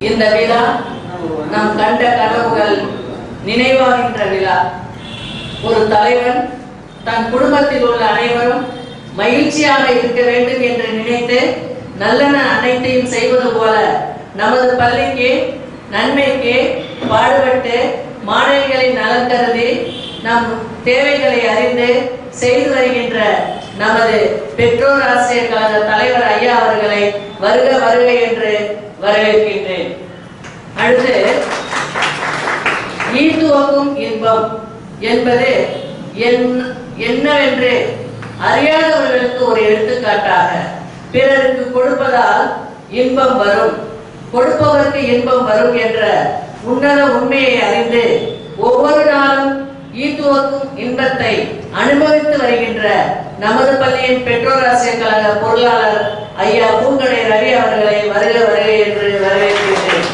இந்த விழா நாம் கண்ட கனவுகள் நினைவாகின்ற விழா ஒரு தலைவன் தன் குடும்பத்தில் உள்ள அனைவரும் மகிழ்ச்சியாக இருக்க வேண்டும் என்று நினைத்து நல்லன அனைத்தையும் செய்வது போல நமது பள்ளிக்கு நன்மைக்கு பாடுபட்டு மாணவிகளின் நலன் கருதி நம் தேவைகளை அறிந்து செய்து வருகின்ற நமது பெற்றோர் ஆசிரியர் கழக தலைவர் ஐயா அவர்களை வருக வருக என்று வரவேற்கின்றேன் அடுத்து ஈத்துவக்கும் இன்பம் என்பது என்- என்னவென்று அறியாதவர்களுக்கு ஒரு எடுத்துக்காட்டாக பிறருக்கு கொடுப்பதால் இன்பம் வரும் கொடுப்பவருக்கு இன்பம் வரும் என்ற உன்னத உண்மையை அறிந்து ஒவ்வொரு நாளும் ஈத்துவக்கும் இன்பத்தை அனுபவித்து வருகின்ற நமது பள்ளியின் பெற்றோர் ஆசிரியர் கழக பொருளாளர் ஐயா பூங்கடை ரவி அவர்களை வருக வருக என்று வரவேற்கின்றேன்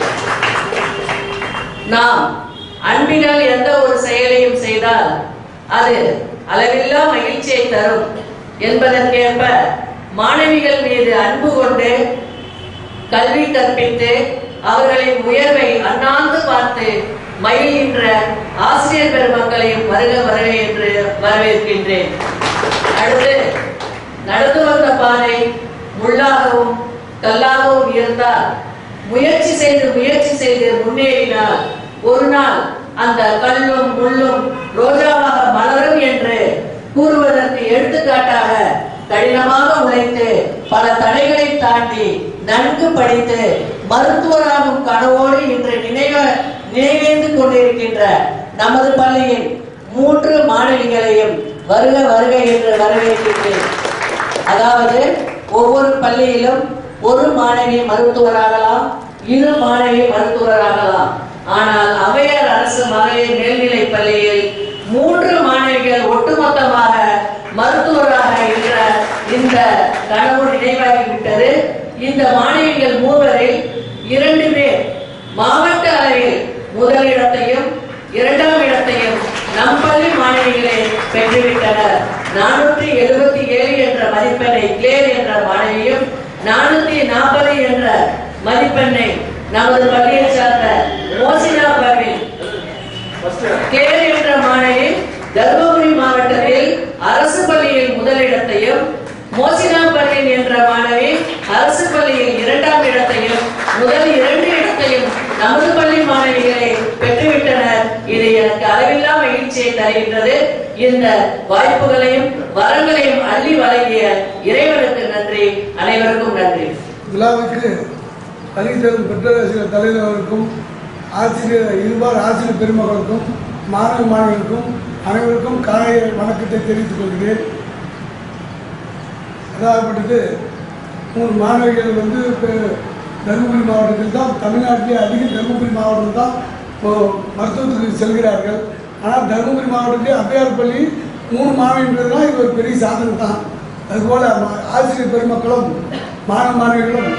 நாம் அன்பினால் எந்த ஒரு செயலையும் செய்தால் அது அளவில்லா மகிழ்ச்சியை தரும் என்பதற்கேற்ப மாணவிகள் மீது அன்பு கொண்டு கல்வி கற்பித்து அவர்களின் உயர்வை அண்ணாந்து பார்த்து மகிழ்கின்ற ஆசிரியர் பெருமக்களையும் வருக வருக என்று வரவேற்கின்றேன் அடுத்து நடந்து வந்த பாதை முள்ளாகவும் கல்லாகவும் இருந்தால் முயற்சி செய்து முயற்சி செய்து முன்னேறினால் ஒரு நாள் அந்த கல்லும் முள்ளும் ரோஜாவாக மலரும் என்று கூறுவதற்கு எடுத்துக்காட்டாக கடினமாக உழைத்து பல தடைகளை தாண்டி நன்கு படித்து மருத்துவராகும் கனவோடு இன்று நினைவ நினைவேந்து கொண்டிருக்கின்ற நமது பள்ளியின் மூன்று மாணவிகளையும் வருக வருக என்று வரவேற்கின்றேன் அதாவது ஒவ்வொரு பள்ளியிலும் ஒரு மாணவி மருத்துவராகலாம் இரு மாணவி மருத்துவராகலாம் ஆனால் அவையார் அரசு மகளிர் மேல்நிலை பள்ளியில் மூன்று மாணவிகள் ஒட்டுமொத்தமாக மருத்துவராக என்ற இந்த கனவு நினைவாகிவிட்டது இந்த மாணவிகள் மூவரில் இரண்டு பேர் மாவட்ட அளவில் முதலிடத்தையும் இரண்டாம் இடத்தையும் நம் பள்ளி மாணவிகளே பெற்றுவிட்டனர் நானூற்றி எழுபத்தி ஏழு என்ற மதிப்பெண்ணை கிளேர் என்ற மாணவியும் நானூத்தி நாற்பது என்ற மதிப்பெண்ணை நமது பள்ளியை சார்ந்த மோசினா பர்வீன் கிளேர் என்ற மாணவி தர்மபுரி மாவட்டத்தில் அரசு பள்ளியில் முதலிடத்தையும் மோசினா பர்வீன் என்ற மாணவி அரசு பள்ளியில் இரண்டாம் இடத்தையும் முதல் இரண்டு இடத்தையும் நமது பள்ளி மாணவிகளை பெற்றுவிட்டனர் இது எனக்கு அளவில்லா மகிழ்ச்சியை தருகின்றது இந்த வாய்ப்புகளையும் வரங்களையும் அள்ளி வழங்கிய இறைவனுக்கு நன்றி அனைவருக்கும் நன்றி விழாவுக்கு பள்ளி செல்லும் பெற்றோராசிரியர் தலைவர்களுக்கும் ஆசிரியர் இருபார் ஆசிரியர் பெருமக்களுக்கும் மாணவ மாணவர்களுக்கும் அனைவருக்கும் காலை வணக்கத்தை தெரிவித்துக் கொள்கிறேன் அதாகப்பட்டது மூணு மாணவிகள் வந்து இப்போ தருமபுரி மாவட்டத்தில் தான் தமிழ்நாட்டிலே அதிக தருமபுரி மாவட்டம் தான் இப்போ மருத்துவத்துக்கு செல்கிறார்கள் ஆனால் தருமபுரி மாவட்டத்திலே அவ்வையார் பள்ளி மூணு மாணவின்றதுலாம் இது ஒரு பெரிய சாதனை தான் அதுபோல் ம- ஆசிரியர் பெருமக்களும் மாணவ மாணவிகளும்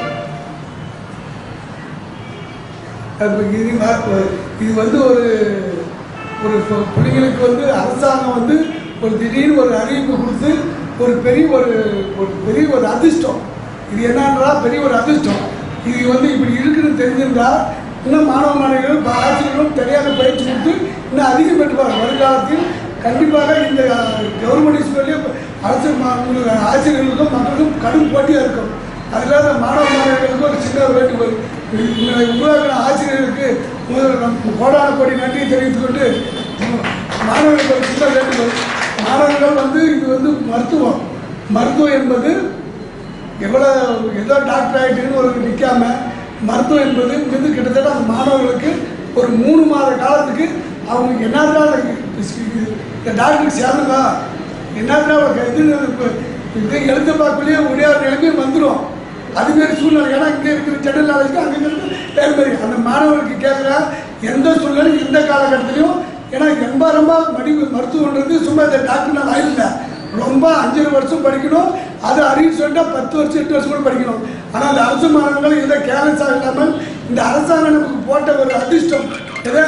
அது இது வ- இது வந்து ஒரு ஒரு பு- பிள்ளைங்களுக்கு வந்து அரசாங்கம் வந்து ஒரு திடீர்னு ஒரு அறிவிப்பு கொடுத்து ஒரு பெரிய ஒரு ஒரு பெரிய ஒரு அதிர்ஷ்டம் இது என்னன்றா பெரிய ஒரு அதிர்ஷ்டம் இது வந்து இப்படி இருக்குன்னு தெரிஞ்சிருந்தா இன்னும் மாணவ மாணவிகள் ப- ஆசிரியர்களும் தெரியாத பயிற்சி கொடுத்து இன்னும் அதிகம் பெற்றுவார் வருங்காலத்தில் கண்டிப்பாக இந்த கவர்மெண்ட் ஸ்கூல்லேயே அரசு மா- உங்களுக்கு ஆசிரியர்களுக்கும் மக்களுக்கும் கடும் போட்டியாக இருக்கும் அதில் அந்த மாணவ மாணவிகளுக்கு ஒரு சின்ன வேண்டுகோள் இந்த உருவாக்கின ஆசிரியர்களுக்கு முதல் நம் கோடான கோடி நன்றியை தெரிவித்துக் கொண்டு ம், மாணவர்களுக்கு ஒரு சின்ன வேண்டுகோள் மாணவர்கள் வந்து இது வந்து மருத்துவம் மருத்துவம் என்பது எவ்வளோ ஏதோ டாக்டர் ஆகிட்டுன்னு ஒரு நிற்காம மருத்துவம் என்பது இங்கிருந்து கிட்டத்தட்ட அந்த மாணவர்களுக்கு ஒரு மூணு மாத காலத்துக்கு அவங்களுக்கு என்னதான் இந்த டாக்டருக்கு சேருங்க என்னதான் இது இது எழுத்து பார்க்கலையே ஒரே ஒரு நிலைமை வந்துடும் அதுமாரி சூழ்நிலை ஏன்னா இங்கே இருக்கிற ஜெனரல் நாலேஜ்க்கு அங்கே இருக்கிறது வேறு மாதிரி அந்த மாணவர்களுக்கு கேட்குற எந்த சூழ்நிலை எந்த காலகட்டத்திலையும் ஏன்னா ரொம்ப ரொம்ப மடி மருத்துவன்றது சும்மா இந்த டாக்டர்னால ஆயில்லை ரொம்ப அஞ்சரை வருஷம் படிக்கணும் அது அறிவு சொல்லிட்டா பத்து வருஷம் எட்டு வருஷம் கூட படிக்கணும் ஆனால் அந்த அரசு மாணவர்கள் இதை கேலன்ஸாக இல்லாமல் இந்த அரசாங்கம் நமக்கு போட்ட ஒரு அதிர்ஷ்டம் எதை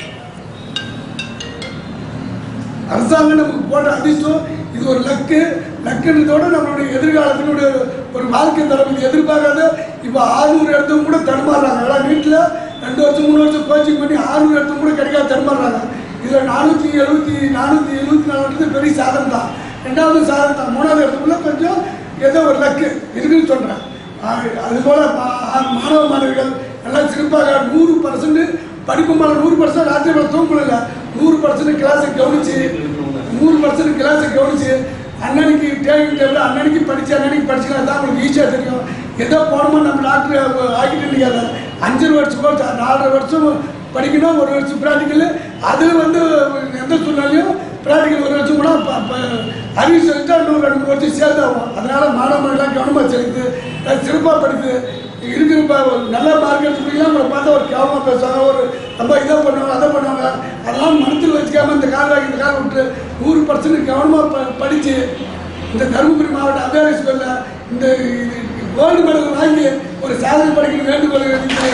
அரசாங்கம் நமக்கு போட்ட அதிர்ஷ்டம் இது ஒரு லக்கு லக்குன்றதோட நம்மளுடைய எதிர்காலத்தினுடைய ஒரு- ஒரு வாழ்க்கை தரம் இது எதிர்பார்க்காத இப்போ ஆறுநூறு இடத்தும் கூட தடுமாறுறாங்க எல்லாம் வீட்டில் ரெண்டு வருஷம் மூணு வருஷம் கோச்சிங் பண்ணி ஆறுநூறு எடுத்து கூட கிடைக்காத தருமாறாங்க இதில் நானூற்றி எழுபத்தி நானூற்றி எழுபத்தி நாலு எடுத்து பெரிய சாதனை தான் ரெண்டாவது சாதனை தான் மூணாவது இடத்துக்குள்ள கொஞ்சம் ஏதோ ஒரு லக்கு இருக்குன்னு சொல்கிறேன் அதுபோல் மாணவ மாணவிகள் எல்லாம் சிறப்பாக நூறு பர்சன்ட் படிப்பு மேலே நூறு பர்சன்ட் ராத்திரி மேலே தூங்கல நூறு பர்சன்ட் கிளாஸை கவனிச்சு நூறு பர்சன்ட் கிளாஸை கவனிச்சு அன்னன்னைக்கு டேபிள் டேபிள் அன்னன்னைக்கு படிச்சு அன்னன்னைக்கு படிச்சுக்கலாம் தான் உங்களுக்கு ஈஸியாக தெரியும் ஏதோ போனோமோ நம்ம டாக்டர் ஆகிட்டு நிற்காத அஞ்சரை வருஷமோ நாலரை வருஷம் படிக்கணும் ஒரு வருஷம் ப்ராக்டிக்கல் அதில் வந்து எந்த சூழ்நிலையும் ப்ராக்டிக்கல் ஒரு வருஷம் கூட ப- ப- அறிவு செலுத்தா இன்னும் ரெண்டு மூணு வருஷம் சேர்த்தாகும் அதனால மாணவர்கள்லாம் கவனமாக செலுத்து சிறப்பாக படித்து இருக்கிற ப- நல்ல மார்க் எடுத்துக்கிட்டீங்கன்னா உங்களை பார்த்தா ஒரு கேவலமாக பேசுவாங்க ஒரு ரொம்ப இதை பண்ணுவாங்க அதை பண்ணுவாங்க அதெல்லாம் மனத்தில் வச்சுக்காம இந்த கால் வாங்கி இந்த கால் விட்டு நூறு பர்சன்ட் கவனமாக ப படித்து இந்த தருமபுரி மாவட்ட அபியாரி ஸ்கூலில் இந்த கோல்டு மெடல் வாங்கி ஒரு சாதனை படிக்கிற வேண்டுகோள் எழுதி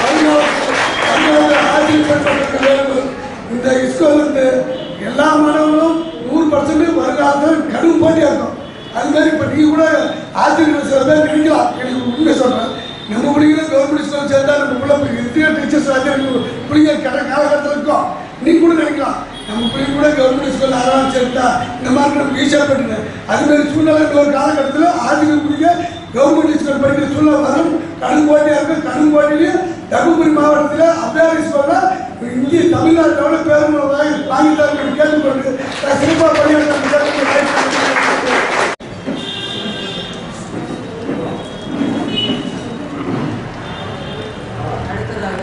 வேண்டுகோள் இந்த ஸ்கூல் வந்து எல்லா மாணவர்களும் நூறு பர்சன்ட் வருங்காலத்தில் கடும் போட்டியாக இருக்கும் அது மாதிரி இப்போ நீங்கள் கூட ஆசிரியர்கள் சில பேர் நினைக்கலாம் எனக்கு உண்மை சொல்கிறேன் நம்ம பிள்ளைங்க கவர்மெண்ட் ஸ்கூல் சேர்ந்தா நம்ம பிள்ளை எத்தனையோ டீச்சர்ஸ் ஆசிரியர்கள் பிள்ளைங்க கடை காலகட்டத்தில் இருக்கும் நீங்கள் கூட நினைக்கலாம் நம்ம பிள்ளைங்க கூட கவர்மெண்ட் ஸ்கூல் ஆறாம் சேர்த்தா இந்த மாதிரி நமக்கு ஈஸியாக பண்ணுங்க அது மாதிரி சூழ்நிலை இந்த ஒரு காலகட்டத்தில் ஆசிரியர் பிள்ளைங்க கவர்மெண்ட் ஸ்கூல் படிக்கிற சூழ்நிலை வரும் கடும் போட்டியாக இருக்கும் கடும் போட்டியிலையும் தருமபுரி மாவட்டத்தில் அபியாரி ஸ்கூலில் இங்கே தமிழ்நாட்டோட பேருந்து வாங்கி வாங்கி தரணும் கேட்டுக்கொண்டு நான் சிறப்பாக பணியாற்ற அடுத்ததாக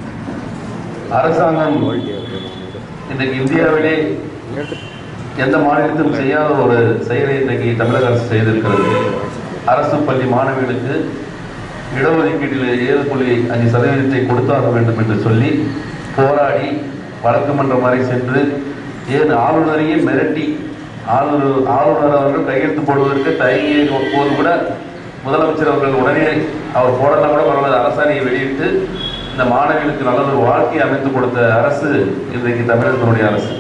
அரசாங்கம் இன்றைக்கு இந்தியாவிலே எந்த மாநிலத்திலும் செய்யாத ஒரு செயலை இன்றைக்கு தமிழக அரசு செய்திருக்கிறது அரசு பள்ளி மாணவிகளுக்கு இடஒதுக்கீட்டில் ஏழு புள்ளி அஞ்சு சதவீதத்தை கொடுத்தாக வேண்டும் என்று சொல்லி போராடி வழக்கு மன்றம் வரை சென்று ஏன் ஆளுநரையே மிரட்டி ஆளுநர் ஆளுநர் அவர்கள் கையெழுத்து போடுவதற்கு தயங்கிய போது கூட முதலமைச்சர் அவர்கள் உடனே அவர் போடலாம் கூட பரவாயில்ல அரசாணையை வெளியிட்டு இந்த மாணவிகளுக்கு நல்ல ஒரு வாழ்க்கையை அமைத்து கொடுத்த அரசு இன்றைக்கு தமிழகத்தினுடைய அரசு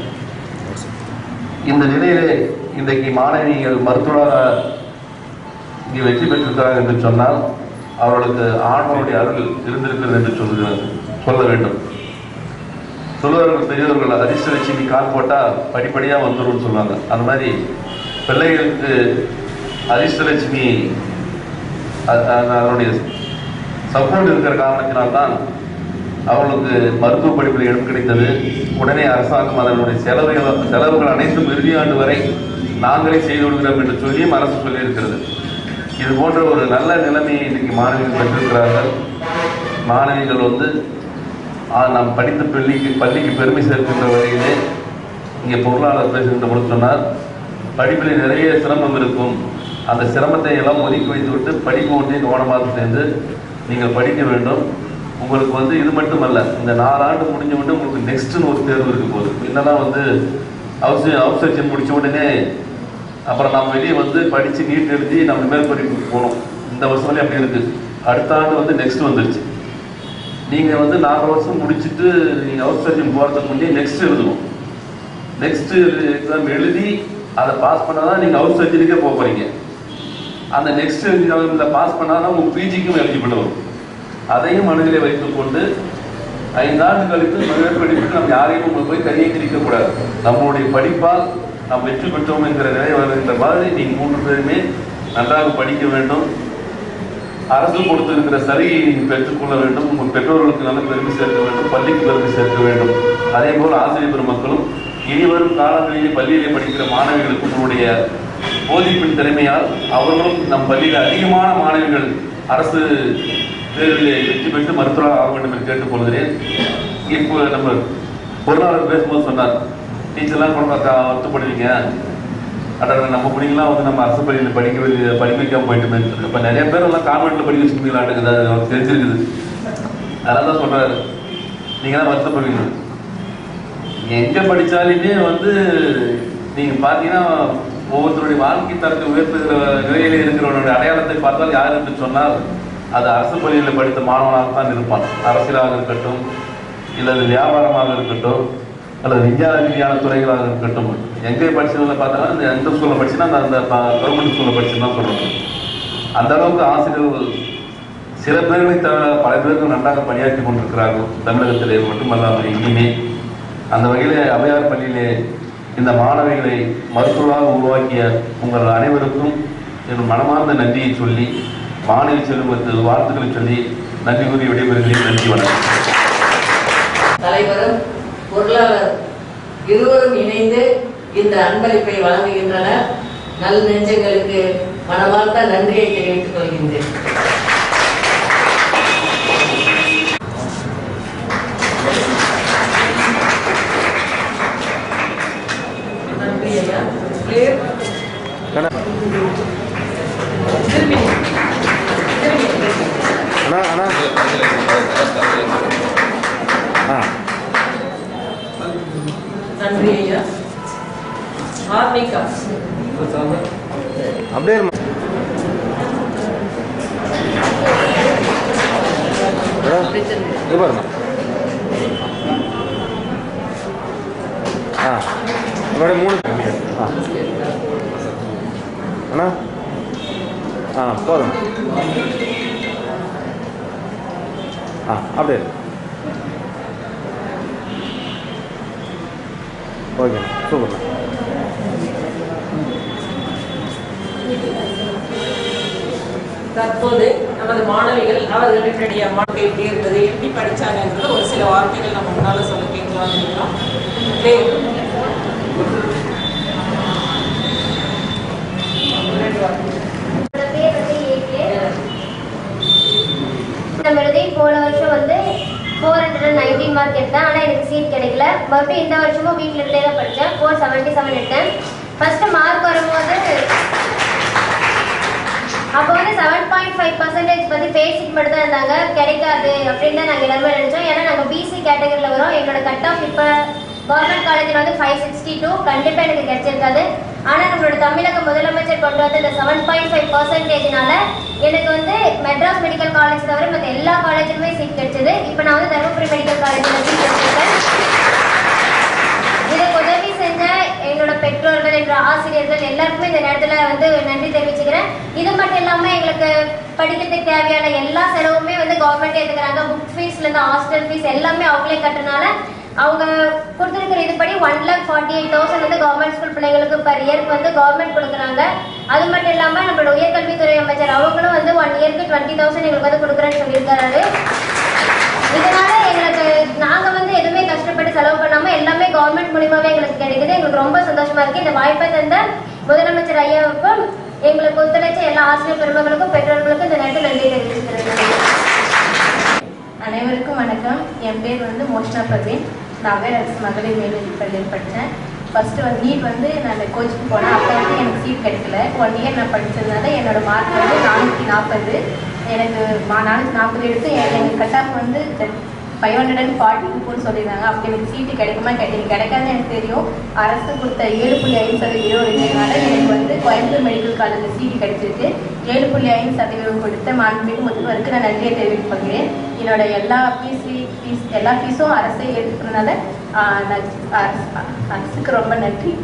இந்த நிலையிலே இன்றைக்கு மாணவிகள் மருத்துவராக இங்கே வெற்றி பெற்றிருக்கிறார்கள் என்று சொன்னால் அவர்களுக்கு ஆண்டவருடைய அருள் இருந்திருக்கிறது என்று சொல்லுகிறது சொல்ல வேண்டும் சொல்லுவார்கள் பெரியவர்கள் அதிர்ஷ்டலட்சுமி கால் போட்டால் படிப்படியாக வந்துரும்னு சொல்லுவாங்க அந்த மாதிரி பிள்ளைகளுக்கு அதிர்ஷ்டலட்சுமி அ- அ- அதனுடைய சப்போர்ட் இருக்கிற காரணத்தினால்தான் அவர்களுக்கு மருத்துவ படிப்பில் இடம் கிடைத்தது உடனே அரசாங்கம் அதனுடைய செலவுகள் செலவுகள் அனைத்தும் இறுதி ஆண்டு வரை நாங்களே செய்து விடுகிறோம் என்று சொல்லியும் அரசு சொல்லியிருக்கிறது இது போன்ற ஒரு நல்ல நிலைமையை இன்னைக்கு மாணவிகள் பெற்றிருக்கிறார்கள் மாணவிகள் வந்து ஆ, நாம் படித்த பள்ளிக்கு பள்ளிக்கு பெருமை சேர்க்கின்ற வகையிலே இங்கே பொருளாளர் பேசுகின்ற பொழுது சொன்னார் படிப்பில் நிறைய சிரமம் இருக்கும் அந்த சிரமத்தை எல்லாம் ஒதுக்கி வைத்துவிட்டு படிப்பு ஒன்றே கவனமாக சேர்ந்து நீங்கள் படிக்க வேண்டும் உங்களுக்கு வந்து இது மட்டுமல்ல இந்த நாலாண்டு முடிஞ்ச உடனே உங்களுக்கு நெக்ஸ்ட்னு ஒரு தேர்வு இருக்க போகுது என்னதான் வந்து ஹவுஸ் ஹவுஸ் சர்ஜன் முடிச்ச உடனே அப்புறம் நம்ம வெளியே வந்து படித்து நீட் எழுதி நம்ம மேற்படிப்புக்கு போகணும் இந்த வருஷம்லேயே அப்படி இருக்குது அடுத்த ஆண்டு வந்து நெக்ஸ்ட் வந்துருச்சு நீங்கள் வந்து நாலு வருஷம் முடிச்சுட்டு நீங்கள் ஹவுஸ் சர்ஜன் போகிறதுக்கு முன்னே நெக்ஸ்ட் எழுதணும் நெக்ஸ்ட் எக்ஸாம் எழுதி அதை பாஸ் பண்ணால் தான் நீங்கள் ஹவுஸ் சர்ஜனுக்கே போக போகிறீங்க அந்த நெக்ஸ்ட் எக்ஸாமில் பாஸ் பண்ணால் தான் உங்கள் பிஜிக்கும் எலிஜிபிள் வரும் அதையும் மனதிலே வைத்துக்கொண்டு ஐந்தாண்டு கழித்து மகளிர் படிப்புக்கு நம்ம யாரையும் நம்ம போய் கையை கூடாது நம்மளுடைய படிப்பால் நாம் வெற்றி பெற்றோம் என்கிற நிலை வருகின்ற மாதிரி நீங்கள் மூன்று பேருமே நன்றாக படிக்க வேண்டும் அரசு கொடுத்திருக்கிற சலுகையை நீங்கள் பெற்றுக்கொள்ள வேண்டும் உங்கள் பெற்றோர்களுக்கு நல்ல பெருமை சேர்க்க வேண்டும் பள்ளிக்கு பெருமை சேர்க்க வேண்டும் அதே போல் ஆசிரியர் பெருமக்களும் இனி வரும் காலங்களிலே பள்ளியிலே படிக்கிற மாணவிகளுக்கு உங்களுடைய போதிப்பின் திறமையால் அவர்களும் நம் பள்ளியில் அதிகமான மாணவிகள் அரசு தேர்விலே வெற்றி பெற்று மருத்துவராக ஆக வேண்டும் என்று கேட்டுக்கொள்கிறேன் இப்போ நம்ம பொருளாளர் பேசும்போது சொன்னார் டீச்சர்லாம் கொண்டு வருத்தப்படுவீங்க அட நம்ம பிள்ளைங்களாம் வந்து நம்ம அரசு பள்ளியில் படிக்க வேண்டிய படிக்க வைக்காம போயிட்டு இருக்கு இப்போ நிறைய பேர் எல்லாம் கான்வென்ட்ல படிக்க வச்சுருக்கீங்களாட்டுக்குது அது அவருக்கு தெரிஞ்சிருக்குது அதனால தான் சொல்றாரு நீங்க தான் வருத்தப்படுவீங்க நீங்க எங்க படிச்சாலுமே வந்து நீங்க பாத்தீங்கன்னா ஒவ்வொருத்தருடைய வாழ்க்கை தரத்தை உயர்த்துகிற நிலையில இருக்கிறவனுடைய அடையாளத்தை பார்த்தால் யார் என்று சொன்னால் அது அரசு பள்ளியில் படித்த மாணவனாக தான் இருப்பான் அரசியலாக இருக்கட்டும் இல்லது வியாபாரமாக இருக்கட்டும் அல்லது விஞ்ஞான விஞ்ஞான துறைகளாக இருக்கட்டும் எங்கே படிச்சதுல பார்த்தோன்னா இந்த எந்த ஸ்கூலில் படிச்சுன்னா அந்த அந்த கவர்மெண்ட் ஸ்கூலில் படிச்சுன்னு தான் சொல்லணும் அந்த அளவுக்கு ஆசிரியர்கள் சில பேர்களை தவிர பல பேர்கள் நன்றாக பணியாற்றி கொண்டிருக்கிறார்கள் தமிழகத்திலே மட்டுமல்லாமல் எங்கேயுமே அந்த வகையிலே அவையார் பள்ளியிலே இந்த மாணவிகளை மருத்துவராக உருவாக்கிய உங்கள் அனைவருக்கும் என் மனமார்ந்த நன்றியை சொல்லி மாணவி செல்வத்துக்கு வாழ்த்துக்களை சொல்லி நன்றி கூறி விடைபெறுகிறேன் நன்றி வணக்கம் தலைவரும் பொருளாளர் இருவரும் இணைந்து இந்த அன்பளிப்பை வழங்குகின்றனர் நல் நெஞ்சங்களுக்கு மனமார்ந்த நன்றியை தெரிவித்துக் கொள்கின்றேன் நன்றி ஐயா கிளியர் திரும்பி திரும்பி அண்ணா அண்ணா ஆ நன்றி ஐயா ஆர்மிகா அப்படியே இருமா. இதோ, இது பாருங்க ஆ இதோட மூணு ஆ அண்ணா ஆ போதும் ஆ அப்படியே இரு. ஓகேண்ணா சூப்பர்ண்ணா தற்போது நமது மாணவிகள் அவர்களுடைய வாழ்க்கை எப்படி இருந்தது எப்படி படிச்சாங்கன்றது ஒரு சில வார்த்தைகள் நம்ம முன்னால சொல்ல கேட்கலாம்னு இருக்கோம் டேய். என்னோட பேர் வந்து ஏகே நம்ம எழுதி போன வருஷம் வந்து ஃபோர் ஹண்ட்ரட் நைன்டீன் மார்க் எடுத்தேன் ஆனால் எனக்கு சீட் கிடைக்கல மறுபடியும் இந்த வருஷமும் வீட்டில் இருந்தே தான் படித்தேன் ஃபோர் செவன்ட்டி செவன் எடுத்தேன் ஃபஸ்ட்டு மார்க் வரும்போது அப்போ வந்து செவன் பாயிண்ட் ஃபைவ் பர்சன்டேஜ் பற்றி பேசிட்டு மட்டும் தான் இருந்தாங்க கிடைக்காது அப்படின்னு தான் நாங்கள் எல்லாருமே நினச்சோம் ஏன்னா நாங்கள் பிசி கேட்டகரியில் வரோம் எங்களோட கட் ஆஃப் இப்போ கவர்மெண்ட் காலேஜில் வந்து ஃபைவ் சிக்ஸ்டி டூ கண்டிப்பாக எனக்கு கிடைச்சிருக்காது ஆனால் நம்மளோட தமிழக முதலமைச்சர் கொண்டு வந்த இந்த செவன் பாயிண்ட் ஃபைவ் பர்சன்டேஜ்னால எனக்கு வந்து மெட்ராஸ் மெடிக்கல் காலேஜ் தவிர மற்ற எல்லா காலேஜுமே சீட் கிடைச்சது இப்போ நான் வந்து தருமபுரி மெடிக்கல் காலேஜில் சீட் எடுத்திருக்கேன் இதுக்கு உதவி செஞ்ச எங்களோட பெற்றோர்கள் எங்களோட ஆசிரியர்கள் எல்லாருக்குமே இந்த நேரத்துல வந்து நன்றி தெரிவிச்சுக்கிறேன் இது மட்டும் இல்லாம எங்களுக்கு படிக்கிறதுக்கு தேவையான எல்லா செலவுமே வந்து கவர்மெண்ட் எடுத்துக்கிறாங்க புக் ஃபீஸ்ல இருந்து ஹாஸ்டல் ஃபீஸ் எல்லாமே அவங்களே கட்டுறதுனால அவங்க கொடுத்துருக்கிற இதுபடி one lakh forty eight thousand வந்து கவர்மெண்ட் ஸ்கூல் பிள்ளைங்களுக்கு பர் இயர்க்கு வந்து கவர்மெண்ட் கொடுக்குறாங்க அது மட்டும் இல்லாம நம்மளோட உயர்கல்வித்துறை அமைச்சர் அவங்களும் வந்து ஒன் இயர்க்கு டுவெண்ட்டி தௌசண்ட் எங்களுக்கு வந்து கொடுக்குறேன்னு சொல்லியிருக்காரு இதனால எங்களுக்கு நாங்க வந்து எதுவுமே கஷ்டப்பட்டு செலவு பண்ணாம எல்லாமே கவர்மெண்ட் மூலியமாவே எங்களுக்கு கிடைக்குது எங்களுக்கு ரொம்ப சந்தோஷமா இருக்கு இந்த வாய்ப்பை தந்த முதலமைச்சர் ஐயாவுக்கும் எங்களுக்கு ஒத்துழைச்ச எல்லா ஆசிரியர் பெருமகளுக்கும் பெற்றோர்களுக்கும் இந்த நேரத்தில் நன்றி தெரிவிச்சுக்கிறேன் அனைவருக்கும் வணக்கம் என் பேர் வந்து மோஷ்னா பர்வீன் நான் வேற மகளிர் மேல்நிலைப் பள்ளியில் படித்தேன் ஃபஸ்ட்டு வந்து நீட் வந்து நான் கோச்சிங் போனேன் அப்போ வந்து எனக்கு சீட் கிடைக்கல ஒன் இயர் நான் படித்ததுனால என்னோட மார்க் வந்து நானூற்றி நாற்பது எனக்கு மா- நானூற்றி நாற்பது எடுத்து எ- எனக்கு கட் ஆஃப் வந்து ஃபைவ் ஹண்ட்ரட் அண்ட் ஃபார்ட்டி டூன்னு சொல்லியிருந்தாங்க அப்படி எனக்கு சீட்டு கிடைக்குமா கிடைக்கும் கிடைக்காதுன்னு எனக்கு தெரியும் அரசு கொடுத்த ஏழு புள்ளி ஐந்து சதவீதம் இருந்ததுனால எனக்கு வந்து கோயம்புத்தூர் மெடிக்கல் காலேஜில் சீட்டு கிடைச்சிருக்கு ஏழு புள்ளி ஐந்து சதவீதம் கொடுத்த மாண்புமிகு முதல்வருக்கு நான் நன்றியை தெரிவித்துக் கொள்கிறேன் என்னோட எல்லா ஃபீஸ் ஃபீஸ் எல்லா ஃபீஸும் அரசே எடுத்துக்கிறதுனால ஆஹ், நான் அரசு- அரசுக்கு ரொம்ப நன்றி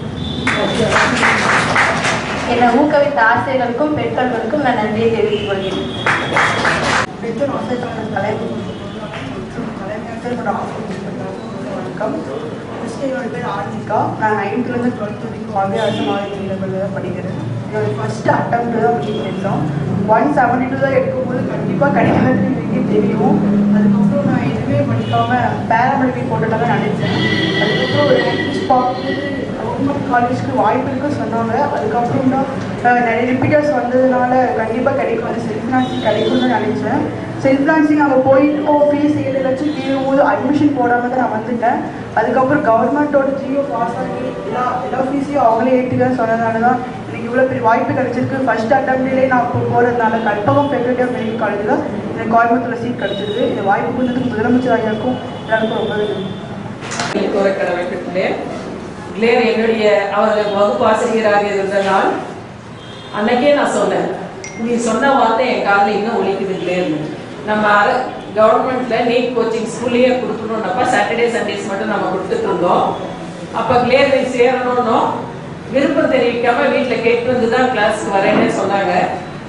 என்னை ஊக்குவித்த ஆசிரியர்களுக்கும் பெற்றோர்களுக்கும் நான் நன்றியை தெரிவித்துக் கொள்கிறேன் பெற்றோர் ஆசிரியர்களான தலைவர் மற்றும் தலைமையாசிரியர் மற்றும் ஆசிரியர் வணக்கம் ஃபஸ்ட்டு என்னோட பேர் ஆர்த்திகா நான் நைன்த்லேருந்து டுவெல்த் வரைக்கும் வாகை அரசு மாவட்டத்தில் தான் படிக்கிறேன் என்னோட ஃபஸ்ட்டு அட்டம் தான் முடிச்சு எடுத்தோம் ஒன் செவன்டி டூ தான் எடுக்கும்போது கண்டிப்பாக கிடைக்காதுன்னு எனக்கே தெரியும் அதுக்கப்புறம் நான் எதுவுமே படிக்காமல் பேராமெடிக்கல் போட்டுட்டு தான் நினச்சேன் அதுக்கப்புறம் ஒரு இங்கிலீஷ் பார்க்கும்போது கவர்மெண்ட் காலேஜ்க்கு வாய்ப்பு இருக்குன்னு சொன்னாங்க அதுக்கப்புறம் தான் அஹ், நிறைய ரிப்பீட்டர்ஸ் வந்ததுனால கண்டிப்பாக கிடைக்கும் அது செல்ஃப் ஃபினான்சிங் கிடைக்கும்னு நினச்சேன் செல்ஃப் ஃபினான்சிங் அங்கே போயிட்டு ஃபீஸ் ஏழு லட்சம் தீரும்போது அட்மிஷன் போடாமல் தான் நான் வந்துட்டேன் அதுக்கப்புறம் கவர்மெண்ட்டோட ஜியோ பாஸ் ஆகி எல்லா எல்லா ஃபீஸையும் அவங்களே ஏற்றுக்கன்னு சொன்னதுனால தான் எனக்கு இவ்வளோ பெரிய வாய்ப்பு கிடைச்சிருக்கு ஃபர்ஸ்ட் அட்டம்ப்ட்லேயே நான் இப்போ போகிறதுனால Karpagam faculty of medical college தான் எனக்கு கோயம்புத்தூரில் சீட் கிடைச்சிருக்கு இந்த வாய்ப்பு கொடுத்ததுக்கு முதலமைச்சர் ஐயாவுக்கும் எல்லாருக்கும் ரொம்ப நன்றி கோர கடமைப்பட்டுள்ளேன் கிளேர் என்னுடைய அவர்கள் வகுப்பு ஆசிரியராக இருந்த நாள் அன்னைக்கே நான் சொன்னேன் நீ சொன்ன வார்த்தை என் காதில் இன்னும் ஒலிக்குது கிளேர்னு நம்ம அர கவர்மெண்ட்ல நீட் கோச்சிங் ஸ்கூல்லையே கொடுக்கணும்னப்ப சாட்டர்டே சண்டேஸ் மட்டும் நம்ம கொடுத்துட்டு இருந்தோம் அப்போ கிளேர் நீ சேரணும்னோ விருப்பம் தெரிவிக்காம வீட்டில் கேட்டு வந்து தான் கிளாஸ்க்கு வரேன்னு சொன்னாங்க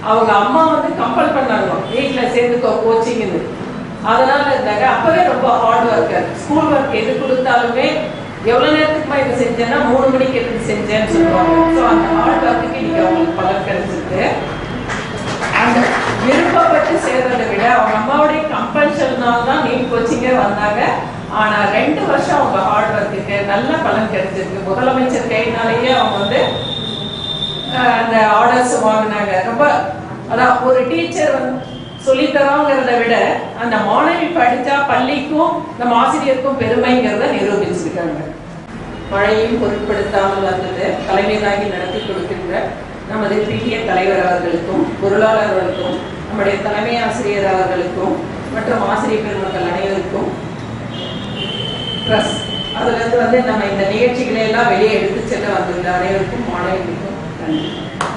அவங்க அம்மா வந்து கம்பல் பண்ணாங்க வீட்டில் சேர்ந்துக்கோ கோச்சிங்னு அதனால இருந்தாங்க அப்பவே ரொம்ப ஹார்ட் ஒர்க்கர் ஸ்கூல் ஒர்க் எது கொடுத்தாலுமே எவ்வளவு நேரத்துக்குமா இது செஞ்சேன்னா மூணு மணிக்கு எடுத்து செஞ்சேன்னு சொல்லுவாங்க ஸோ அந்த ஹார்ட் ஒர்க்குக்கு இன்னைக்கு அவங்களுக்கு பலன் கிடைச்சிருக்கு அந்த விருப்பப்பட்டு சேர்றதை விட அவங்க அம்மாவுடைய கம்பல்ஷன்னால தான் நீட் கோச்சிங்கே வந்தாங்க ஆனா ரெண்டு வருஷம் அவங்க ஹார்ட் ஒர்க்குக்கு நல்ல பலன் கிடைச்சிருக்கு முதலமைச்சர் கையினாலேயே அவங்க வந்து அஹ், அந்த ஆர்டர்ஸ் வாங்கினாங்க ரொம்ப அதான் ஒரு டீச்சர் வந்து சொல்லி தரோங்கிறத விட அந்த மாணவி படிச்சா பள்ளிக்கும் நம்ம ஆசிரியருக்கும் பெருமைங்கிறத நிரூபிச்சிருக்காங்க மழையும் பொருட்படுத்தாமல் வந்தது தலைமை தாங்கி நடத்தி கொடுக்கின்ற நமது பிடிஏ தலைவர் அவர்களுக்கும் பொருளாளர் அவர்களுக்கும் நம்முடைய தலைமை ஆசிரியர் அவர்களுக்கும் மற்றும் ஆசிரியர் பெருமக்கள் அனைவருக்கும் ப்ளஸ் அதுல இருந்து வந்து நம்ம இந்த நிகழ்ச்சிகளை எல்லாம் வெளியே எடுத்து செல்ல வந்துள்ள அனைவருக்கும் மாணவிகளுக்கும் நன்றி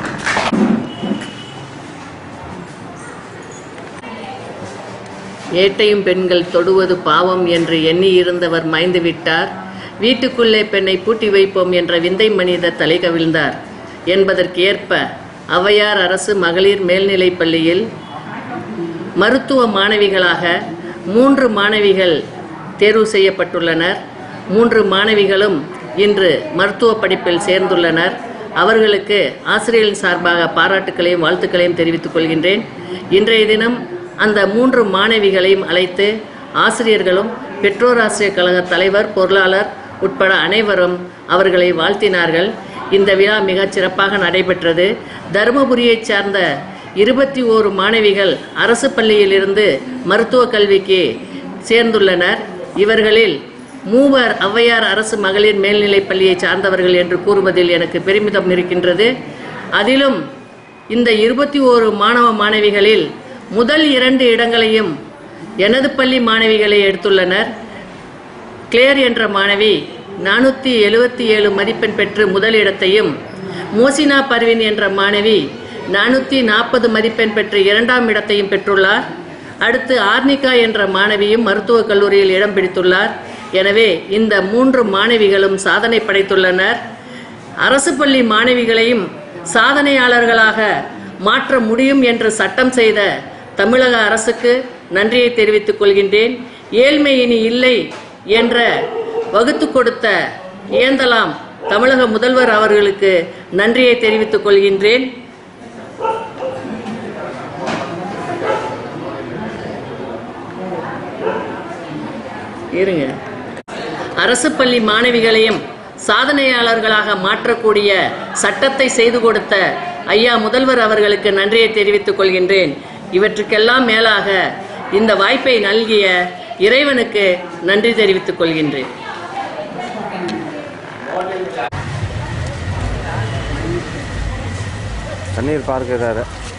ஏட்டையும் பெண்கள் தொடுவது பாவம் என்று எண்ணி இருந்தவர் மாய்ந்து விட்டார் வீட்டுக்குள்ளே பெண்ணை பூட்டி வைப்போம் என்ற விந்தை மனிதர் தலை கவிழ்ந்தார் என்பதற்கு ஏற்ப ஔவையார் அரசு மகளிர் மேல்நிலைப் பள்ளியில் மருத்துவ மாணவிகளாக மூன்று மாணவிகள் தேர்வு செய்யப்பட்டுள்ளனர் மூன்று மாணவிகளும் இன்று மருத்துவ படிப்பில் சேர்ந்துள்ளனர் அவர்களுக்கு ஆசிரியர்கள் சார்பாக பாராட்டுக்களையும் வாழ்த்துக்களையும் தெரிவித்துக் கொள்கின்றேன் இன்றைய தினம் அந்த மூன்று மாணவிகளையும் அழைத்து ஆசிரியர்களும் பெற்றோர் ஆசிரியர் கழக தலைவர் பொருளாளர் உட்பட அனைவரும் அவர்களை வாழ்த்தினார்கள் இந்த விழா மிகச் சிறப்பாக நடைபெற்றது தருமபுரியைச் சார்ந்த இருபத்தி ஓரு மாணவிகள் அரசு பள்ளியிலிருந்து மருத்துவ கல்விக்கு சேர்ந்துள்ளனர் இவர்களில் மூவர் ஔவையார் அரசு மகளிர் மேல்நிலைப் பள்ளியை சார்ந்தவர்கள் என்று கூறுவதில் எனக்கு பெருமிதம் இருக்கின்றது அதிலும் இந்த இருபத்தி ஓரு மாணவ மாணவிகளில் முதல் இரண்டு இடங்களையும் எனது பள்ளி மாணவிகளை எடுத்துள்ளனர் கிளேர் என்ற மாணவி நானூற்றி எழுவத்தி ஏழு மதிப்பெண் பெற்று முதலிடத்தையும் மோசினா பர்வின் என்ற மாணவி நானூற்றி நாற்பது மதிப்பெண் பெற்று இரண்டாம் இடத்தையும் பெற்றுள்ளார் அடுத்து ஆர்னிகா என்ற மாணவியும் மருத்துவக் கல்லூரியில் இடம் பிடித்துள்ளார் எனவே இந்த மூன்று மாணவிகளும் சாதனை படைத்துள்ளனர் அரசு பள்ளி மாணவிகளையும் சாதனையாளர்களாக மாற்ற முடியும் என்று சட்டம் செய்த தமிழக அரசுக்கு நன்றியை தெரிவித்துக் கொள்கின்றேன் ஏழ்மை இனி இல்லை என்ற வகுத்து கொடுத்த ஏந்தலாம் தமிழக முதல்வர் அவர்களுக்கு நன்றியை தெரிவித்துக் கொள்கின்றேன் இருங்க அரசு பள்ளி மாணவிகளையும் சாதனையாளர்களாக மாற்றக்கூடிய சட்டத்தை செய்து கொடுத்த ஐயா முதல்வர் அவர்களுக்கு நன்றியை தெரிவித்துக் கொள்கின்றேன் இவற்றுக்கெல்லாம் மேலாக இந்த வாய்ப்பை நல்கிய இறைவனுக்கு நன்றி தெரிவித்துக் கொள்கின்றேன் தண்ணீர் பார்க்க ஏதாவது